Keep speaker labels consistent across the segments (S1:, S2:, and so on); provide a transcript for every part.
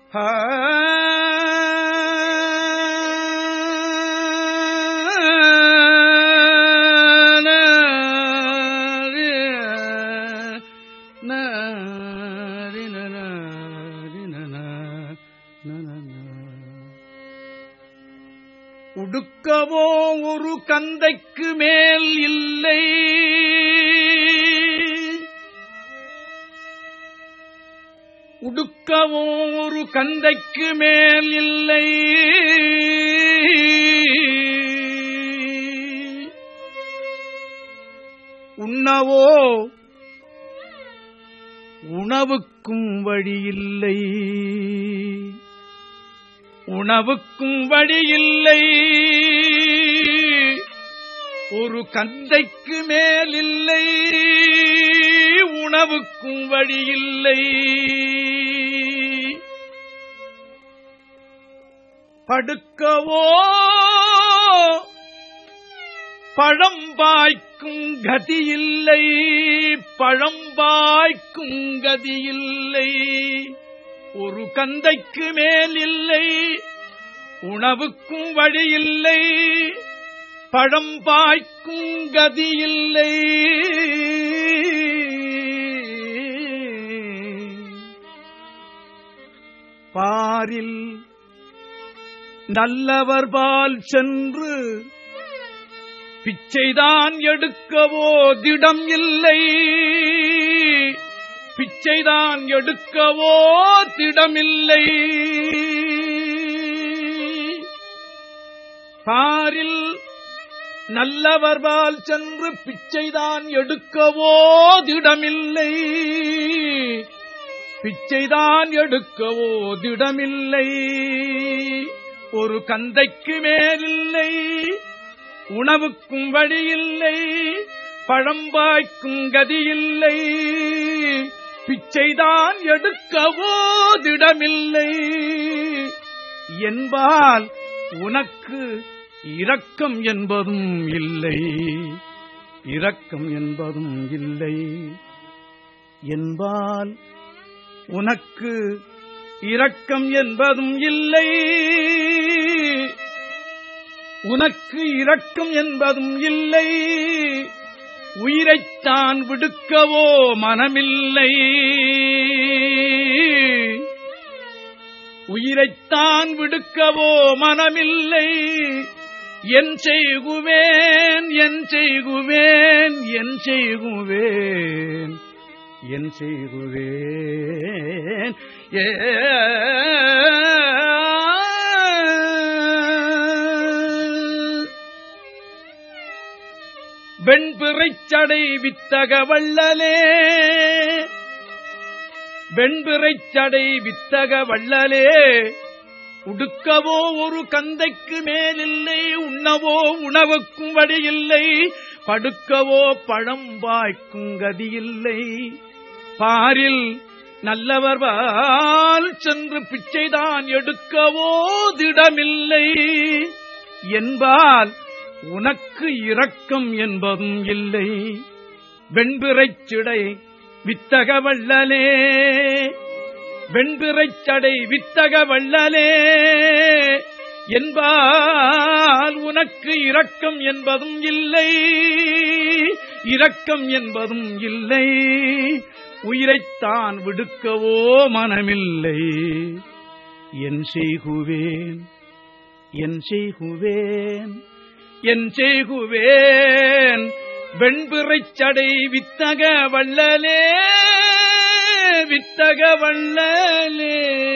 S1: உடுக்கவோ ஒரு கந்தைக்கு மேல் இல்லை உடுக்கவோ ஒரு கந்தைக்கு மேல் இல்லை உண்ணவோ உணவுக்கும் வழியில்லை உணவுக்கும் வழியில்லை ஒரு கந்தைக்கு மேலில்லை உணவுக்கும் வழியில்லை படுக்கவோ பழம்பாய்க்கும் கதியில்லை பழம்பாய்க்கும் கதியில்லை ஒரு கந்தைக்கு மேலில்லை உணவுக்கும் வழியில்லை பழம்பாய்க்கும் கதியில்லை பாரில் நல்லவர் பால் சென்று பிச்சைதான் எடுக்கவோ திடம் இல்லை பிச்சைதான் எடுக்கவோ திடமில்லை பாரில் நல்லவர்பால் சென்று பிச்சைதான் எடுக்கவோ திடமில்லை பிச்சைதான் எடுக்கவோ திடமில்லை ஒரு கந்தைக்கு மேலில்லை உணவுக்கும் வழியில்லை பழம்பாய்க்கும் கதியில்லை பிச்சைதான் எடுக்கவோ திடமில்லை என்பால் உனக்கு இரக்கம் என்பதும் இல்லை இரக்கம் என்பதும் இல்லை என்பால் உனக்கு இரக்கம் என்பதும் இல்லை உனக்கு இரக்கம் என்பதும் இல்லை உயிரைத்தான் விடுக்கவோ மனமில்லை உயிரைத்தான் விடுக்கவோ மனமில்லை என் செய்குவேன் என் செய்குவேன் என் செய்குவேன் என் செய்குவேன் ஏ வெண்பிறைச்சடை வித்தக வள்ளலே வெண்பிறைச்சடை வித்தக வள்ளலே உடுக்கவோ ஒரு கந்தைக்கு மேலில்லை உண்ணவோ உணவுக்கும் வழியில்லை படுக்கவோ பழம் வாய்க்கும் கதியில்லை பாரில் நல்லவர் வால் சென்று பிச்சைதான் எடுக்கவோ திடமில்லை என்பால் உனக்கு இரக்கம் என்பதும் இல்லை வெண்பிறைச்சிடை வித்தக வள்ளலே வெண்பிறைச்சடை வித்தக வள்ளலே என்பால் உனக்கு இரக்கம் என்பதும் இல்லை இரக்கம் என்பதும் இல்லை உயிரைத்தான் விடுக்கவோ மனமில்லை என் செய்குவேன் என் செய்குவேன் என் செய்குவேன் வெண்பிறைச்சடை வித்தக வள்ளலே வித்தக வள்ளலே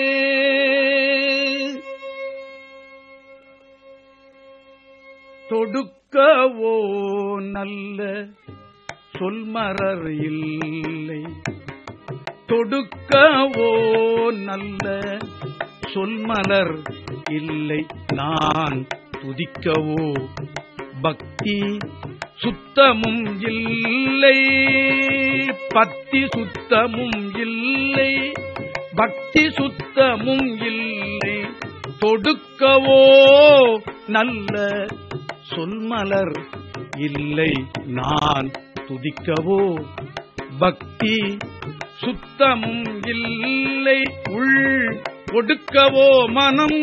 S1: தொடுக்கவோ நல்ல சொல்மரர் இல்லை தொடுக்கவோ நல்ல சொல்மலர் இல்லை நான் துதிக்கவோ பக்தி சுத்தமும் இல்லை பக்தி சுத்தமும் இல்லை பக்தி சுத்தமும் இல்லை தொடுக்கவோ நல்ல சொல்மலர் இல்லை நான் துதிக்கவோ பக்தி சுத்தமும் இல்லை உள் ஒடுக்கவோ மனம்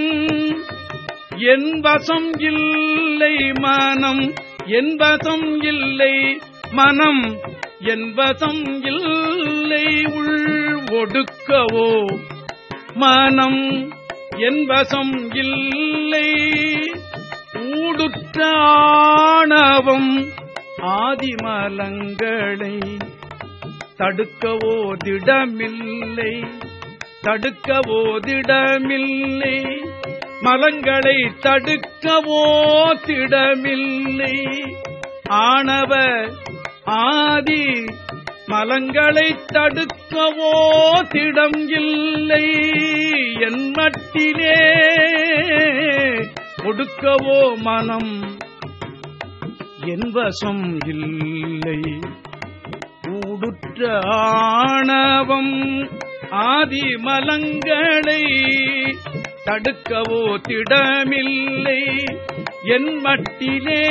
S1: என் வசம் இல்லை மனம் என் வசம் இல்லை மனம் என் வசம் இல்லை உள் ஒடுக்கவோ மனம் என் வசம் இல்லை ஊடுற்ற ஆணவம் ஆதிமலங்களை தடுக்கவோ திடமில்லை தடுக்கவோ திடமில்லை மலங்களை தடுக்கவோ திடமில்லை ஆணவ ஆதி மலங்களை தடுக்கவோ திடம் இல்லை என் மட்டிலே ஒடுக்கவோ மனம் என் வசம் இல்லை ஊடுற்ற ஆணவம் ஆதி மலங்களை தடுக்கவோ திடமில்லை என் மட்டிலே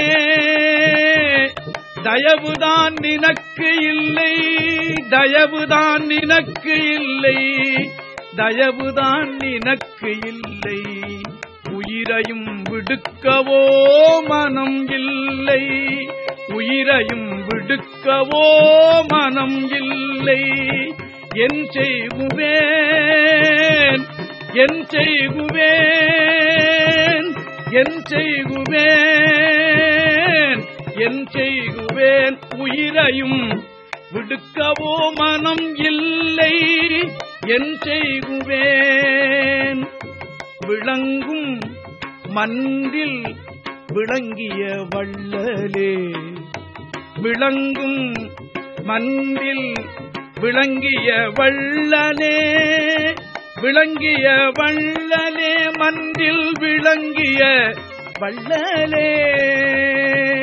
S1: தயவுதான் நினக்கு இல்லை தயவுதான் நினக்கு இல்லை தயவுதான் நினக்கு இல்லை உயிரையும் விடுக்கவோ மனம் இல்லை உயிரையும் விடுக்கவோ மனம் இல்லை என் செய்குவேன் என் செய்குவேன் என் செய்குவேன் என் செய்குவேன் உயிரையும் விடுக்கவோ மனம் இல்லை என் செய்குவேன் விளங்கும் மன்றில் விளங்கிய வள்ளலே விளங்கும் மன்றில் விளங்கிய வள்ளலே விளங்கிய வள்ளலே மன்றில் விளங்கிய வள்ளலே